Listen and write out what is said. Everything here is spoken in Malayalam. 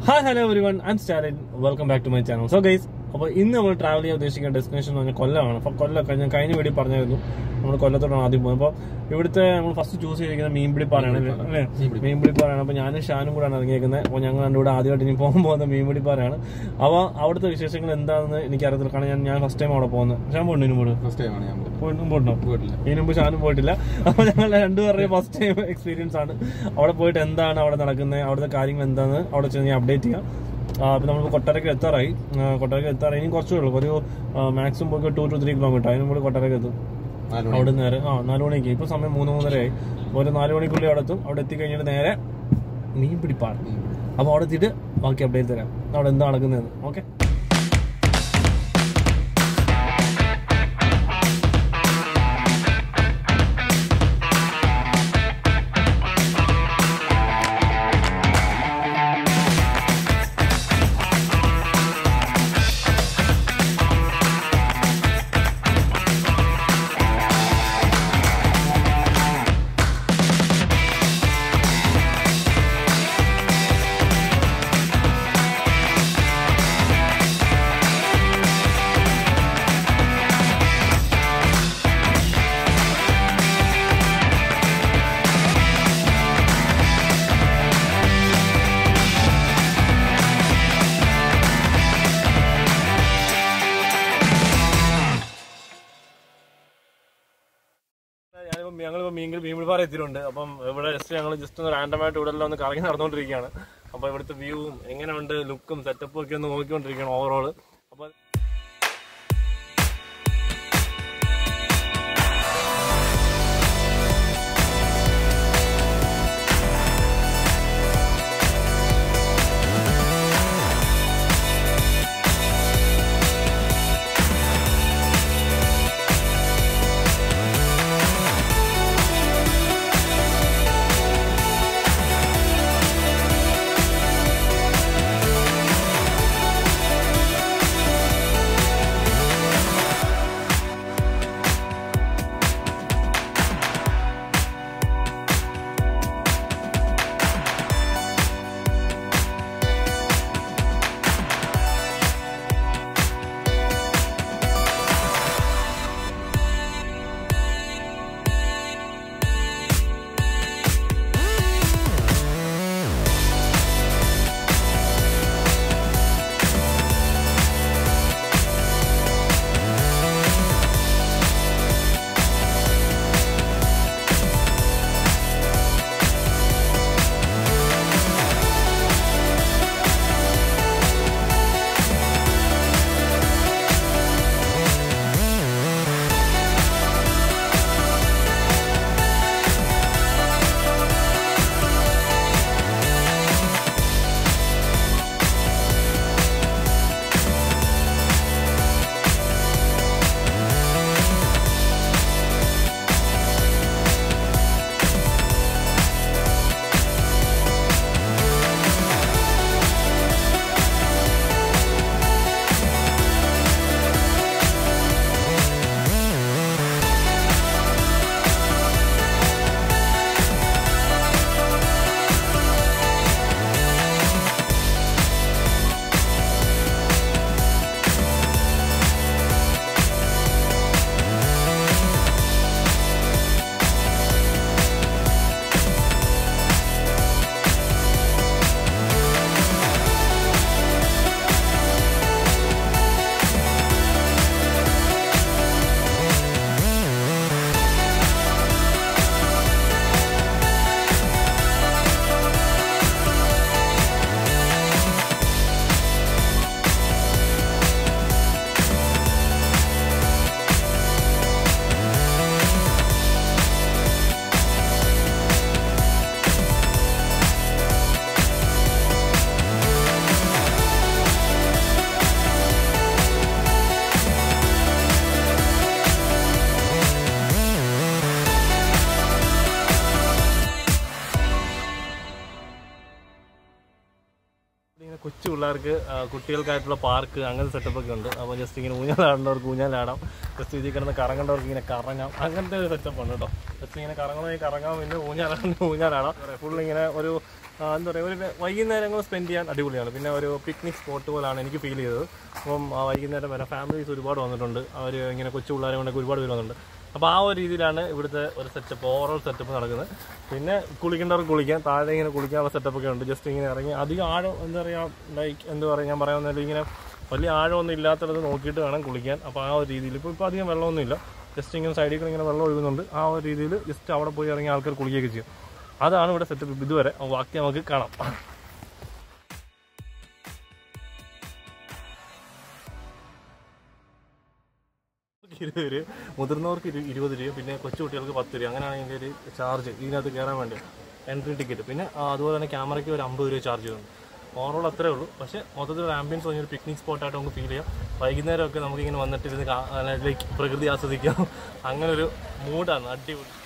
Hi hello everyone I'm Stalin welcome back to my channel so guys അപ്പോൾ ഇന്ന് നമ്മൾ ട്രാവൽ ചെയ്യാൻ ഉദ്ദേശിക്കുന്ന ഡെസ്റ്റിനേഷൻ എന്ന് പറഞ്ഞാൽ കൊല്ലമാണ് അപ്പോൾ കൊല്ലം ഞാൻ കഴിഞ്ഞ വീഡിയോ പറഞ്ഞായിരുന്നു നമ്മൾ കൊല്ലത്തോടാണ് ആദ്യം പോകുന്നത് അപ്പോൾ ഇവിടുത്തെ നമ്മൾ ഫസ്റ്റ് ചൂസ് ചെയ്തിരിക്കുന്നത് മീൻപിടിപ്പാറയാണ് അല്ലേ മീൻപിടിപ്പാറയാണ് അപ്പോൾ ഞാനും ഷാനും കൂടെയാണ് ഇറങ്ങിയേക്കുന്നത് അപ്പോൾ ഞങ്ങൾ രണ്ടും കൂടെ ആദ്യമായിട്ട് ഇനി പോകാൻ പോകുന്ന മീൻപിടിപ്പാറയാണ് അപ്പോൾ അവിടുത്തെ വിശേഷങ്ങൾ എന്താണെന്ന് എനിക്ക് അറിയത്തില്ല കാരണം ഞാൻ ഞാൻ ഫസ്റ്റ് ടൈം അവിടെ പോകുന്നത് ഷാൻ പോയിട്ടുണ്ട് ഇതിനു മുമ്പ് ഫസ്റ്റ് ടൈമാണ് ഞാൻ പോകുന്നത്. പോയിട്ടും പോയിട്ടുണ്ടോ പോയിട്ടില്ല ഇതിനു മുമ്പ് ഷാനും പോയിട്ടില്ല അപ്പൊ ഞങ്ങൾ രണ്ടുപേരുടെയും ഫസ്റ്റ് ടൈം എക്സ്പീരിയൻസ് ആണ് അവിടെ പോയിട്ട് എന്താണ് അവിടെ നടക്കുന്നത് അവിടുത്തെ കാര്യങ്ങൾ എന്താണെന്ന് അവിടെ ചെന്ന് അപ്ഡേറ്റ് ചെയ്യാം ആ, അപ്പൊ നമ്മൾ കൊട്ടാരക്ക് എത്താറായി ആ, കൊട്ടാരക്ക് എത്താറായി ഇനി കുറച്ചേ ഉള്ളൂ ഒരു മാക്സിമം പോയി ടു ടു ത്രീ കിലോമീറ്റർ അതിനും കൂടി കൊട്ടാരക്ക് എത്തും നാല് മണി അവിടെ നേരെ ആ നാല് മണിക്ക് ഇപ്പൊ സമയം മൂന്ന് മൂന്നരയായി അപ്പൊ ഒരു നാല് മണിക്കുള്ളിൽ അവിടെ എത്തും അവിടെ എത്തിക്കഴിഞ്ഞിട്ട് നേരെ മീൻ പിടിപ്പാണ് അപ്പൊ അവിടെ എത്തിയിട്ട് ബാക്കി അപ്ഡേറ്റ് തരാം അവിടെ എന്താ നടക്കുന്നതെന്ന് ഓക്കെ ഞാനിപ്പോ ഞങ്ങളിപ്പോ മീൻ മീൻപിടിപ്പാറ എത്തിയിട്ടുണ്ട് അപ്പം ഇവിടെ ജസ്റ്റ് ഞങ്ങൾ ജസ്റ്റ് ഒന്ന് റാൻഡമായിട്ട് ഇവിടെ എല്ലാം ഒന്ന് കറങ്ങി നടന്നുകൊണ്ടിരിക്കുകയാണ് അപ്പൊ ഇവിടുത്തെ വ്യൂവും എങ്ങനെയുണ്ട് ലുക്കും സെറ്റപ്പും ഒക്കെ ഒന്ന് നോക്കിക്കൊണ്ടിരിക്കുകയാണ് ഓവറോൾ അപ്പൊ ഇങ്ങനെ കൊച്ചു പിള്ളേർക്ക് ആ, കുട്ടികൾക്കായിട്ടുള്ള പാർക്ക് അങ്ങനത്തെ സെറ്റപ്പ് ഒക്കെ ഉണ്ട് അപ്പോൾ ജസ്റ്റ് ഇങ്ങനെ ഊഞ്ഞാലാടേണ്ടവർക്ക് ഊഞ്ഞാലാടാം ജസ്റ്റ് ഇതിൽ കിടന്ന് കറങ്ങേണ്ടവർക്ക് ഇങ്ങനെ കറങ്ങാം അങ്ങനത്തെ ഒരു സെറ്റപ്പ് ഉണ്ട് കേട്ടോ ജസ്റ്റ് ഇങ്ങനെ കറങ്ങണമെങ്കിൽ കറങ്ങാം പിന്നെ ഊഞ്ഞാലാടേണ്ട ഊഞ്ഞാലാടാം ഫുൾ ഇങ്ങനെ ഒരു ആ, എന്താ പറയുക ഒരു വൈകുന്നേരങ്ങൾ സ്പെൻഡ് ചെയ്യാൻ അടിപൊളിയാണ് പിന്നെ ഒരു പിക്നിക് സ്പോട്ട് പോലാണ് എനിക്ക് ഫീൽ ചെയ്തത് അപ്പം ആ വൈകുന്നേരം വരെ ഫാമിലീസ് ഒരുപാട് വന്നിട്ടുണ്ട് അവർ ഇങ്ങനെ കൊച്ചു പിള്ളേരെ കൊണ്ടൊക്കെ ഒരുപാട് പേര് വന്നിട്ടുണ്ട് അപ്പോൾ ആ ഒരു രീതിയിലാണ് ഇവിടുത്തെ ഒരു സെറ്റപ്പ് ഓവറോൾ സെറ്റപ്പ് നടക്കുന്നത് പിന്നെ കുളിക്കേണ്ടവർക്ക് കുളിക്കാം താഴെ ഇങ്ങനെ കുളിക്കാനുള്ള സെറ്റപ്പ് ഒക്കെ ഉണ്ട് ജസ്റ്റ് ഇങ്ങനെ ഇറങ്ങി അധികം ആഴം എന്താ പറയുക ലൈക്ക് എന്താ പറയുക ഞാൻ പറയാവുന്നത് ഇങ്ങനെ വലിയ ആഴമൊന്നും ഇല്ലാത്തടത്ത് നോക്കിയിട്ട് വേണം കുളിക്കാൻ അപ്പോൾ ആ ഒരു രീതിയിൽ ഇപ്പോൾ ഇപ്പോൾ അധികം വെള്ളമൊന്നുമില്ല ജസ്റ്റ് ഇങ്ങനെ സൈഡിൽ കൂടെ ഇങ്ങനെ വെള്ളം ഒഴുകുന്നുണ്ട് ആ ഒരു രീതിയിൽ ജസ്റ്റ് അവിടെ പോയി ഇറങ്ങി ആൾക്കാർ കുളിക്കുകയൊക്കെ ചെയ്യും അതാണ് ഇവിടെ സെറ്റപ്പ് ഇതുവരെ ബാക്കി നമുക്ക് കാണാം ഇരുപത് രൂപ മുതിർന്നവർക്ക് ഇരു- ഇരുപത് രൂപ പിന്നെ കൊച്ചുകുട്ടികൾക്ക് പത്ത് രൂപ അങ്ങനെയാണ് ഇതിൻ്റെ ഒരു ചാർജ് ഇതിനകത്ത് കയറാൻ വേണ്ടി എൻട്രി ടിക്കറ്റ് പിന്നെ ആ, അതുപോലെ തന്നെ ക്യാമറയ്ക്ക് ഒരു അമ്പത് രൂപ ചാർജ് ചെയ്യുന്നുണ്ട് ഓവറോൾ അത്രേ ഉള്ളൂ പക്ഷേ മൊത്തത്തിൽ ഒരു ആംബിയൻസ് ഒരു പിക്നിക് സ്പോട്ടായിട്ട് നമുക്ക് ഫീൽ ചെയ്യാം വൈകുന്നേരമൊക്കെ നമുക്കിങ്ങനെ വന്നിട്ട് ഇരുന്ന് ലൈക്ക് പ്രകൃതി ആസ്വദിക്കാം അങ്ങനെ ഒരു മൂഡാണ് അടിപൊളി